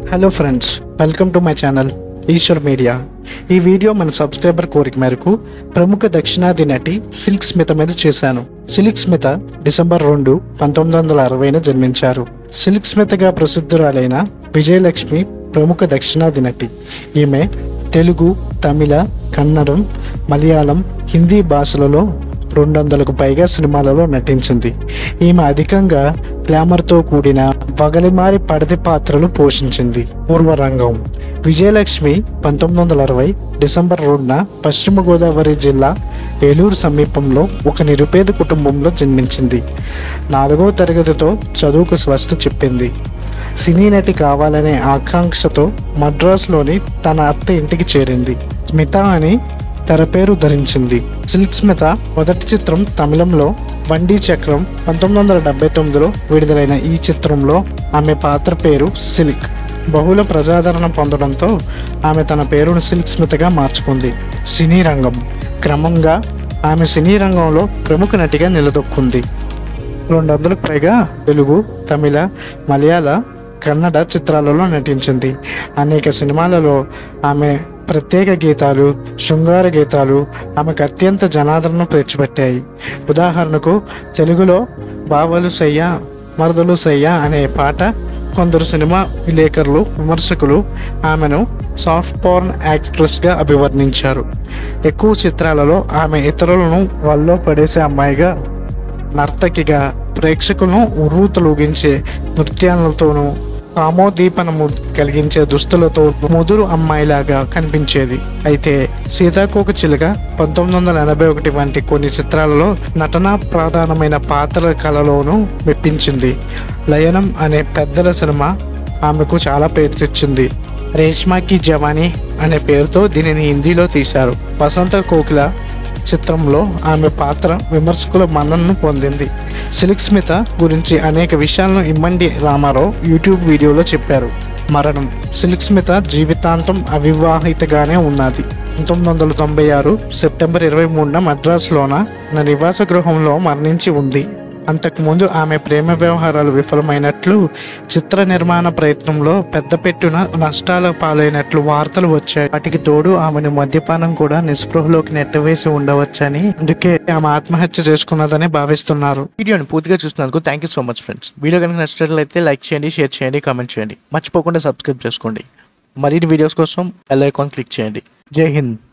hello friends welcome to my channel Eshwar media ఈ video మన subscriber కోరిక మేరకు ప్రముఖ దక్షిణాది నటి సిల్క్ స్మిత మీద చేశాను సిల్క్ స్మిత డిసెంబర్ రెండు పంతొమ్మిది వందల అరవైన జన్మించారు సిల్క్ స్మితగా ప్రసిద్ధురాలైన విజయలక్ష్మి ప్రముఖ దక్షిణాది నటి ఈమె తెలుగు తమిళ కన్నడం మలయాళం హిందీ భాషలలో రెండు వందలకు పైగా సినిమాలలో నటించింది ఈమె అధికంగా గ్లామర్తో కూడిన పగలిమారి పడతి పాత్రలు పోషించింది పూర్వరంగం విజయలక్ష్మి పంతొమ్మిది వందల అరవై డిసెంబర్ రెండున పశ్చిమ గోదావరి జిల్లా ఏలూరు సమీపంలో ఒక నిరుపేద కుటుంబంలో జన్మించింది నాలుగో తరగతితో చదువుకు స్వస్థ చెప్పింది సినీ నటి కావాలనే ఆకాంక్షతో మద్రాసులోని తన అత్త ఇంటికి చేరింది స్మిత అని తెర పేరు ధరించింది సిల్క్ స్మిత మొదటి చిత్రం తమిళంలో బండి చక్రం పంతొమ్మిది వందల డెబ్బై తొమ్మిదిలో విడుదలైన ఈ చిత్రంలో ఆమె పాత్ర పేరు సిల్క్ బహుళ ప్రజాదరణ పొందడంతో ఆమె తన పేరును సిల్క్ స్మితగా మార్చుకుంది సినీ రంగం క్రమంగా ఆమె సినీ రంగంలో ప్రముఖ నటిగా నిలదొక్కుంది రెండు వందలకు పైగా తెలుగు తమిళ మలయాళ కన్నడ చిత్రాలలో నటించింది అనేక సినిమాలలో ఆమె ప్రత్యేక గీతాలు శృంగార గీతాలు ఆమెకు అత్యంత జనాదరణ తెచ్చిపెట్టాయి ఉదాహరణకు తెలుగులో బావలు సయ్య మరదలు సయ్య అనే పాట కొందరు సినిమా విలేకరులు విమర్శకులు ఆమెను సాఫ్ట్ పార్న్ యాక్ట్రెస్గా అభివర్ణించారు ఎక్కువ చిత్రాలలో ఆమె ఇతరులను వల్లో పడేసే అమ్మాయిగా నర్తకిగా ప్రేక్షకులను ఉర్రూతలూగించే నృత్యాలతోనూ కామోదీపనము కలిగించే దుస్తులతో ముదురు అమ్మాయిలాగా కనిపించేది అయితే సీతాకోక చిలుక పంతొమ్మిది వందల ఎనభై ఒకటి వంటి కొన్ని చిత్రాలలో నటనా ప్రధానమైన పాత్రల కళలోనూ మెప్పించింది లయనం అనే పెద్దల సినిమా ఆమెకు చాలా పేరు తెచ్చింది రేష్మాకి జవానీ అనే పేరుతో దీనిని హిందీలో తీశారు వసంత కోకిల చిత్రంలో ఆమె పాత్ర విమర్శకుల మన్ననను పొందింది సిల్క్ స్మిత గురించి అనేక విషయాలను ఇమ్మండి రామారావు యూట్యూబ్ వీడియోలో చెప్పారు మరణం సిల్క్ స్మిత జీవితాంతం అవివాహితగానే ఉన్నది పంతొమ్మిది వందల తొంభై ఆరు సెప్టెంబర్ ఇరవై మూడున మద్రాసులోన తన నివాస గృహంలో మరణించి ఉంది అంతకుముందు ఆమె ప్రేమ వ్యవహారాలు విఫలమైనట్లు చిత్ర నిర్మాణ ప్రయత్నంలో పెద్ద పెట్టున నష్టాల పాలైనట్లు వార్తలు వచ్చాయి వాటికి తోడు ఆమెను మద్యపానం కూడా నిస్పృహలోకి నెట్టవేసి ఉండవచ్చని అందుకే ఆమె ఆత్మహత్య చేసుకున్నదని భావిస్తున్నారు వీడియోని పూర్తిగా చూసినందుకు thank you so much friends video కనుక నచ్చినట్లయితే లైక్ చేయండి షేర్ చేయండి కామెంట్ చేయండి మర్చిపోకుండా సబ్స్క్రైబ్ చేసుకోండి మరిన్ని వీడియోస్ కోసం బెల్ ఐకాన్ క్లిక్ చేయండి జై హింద్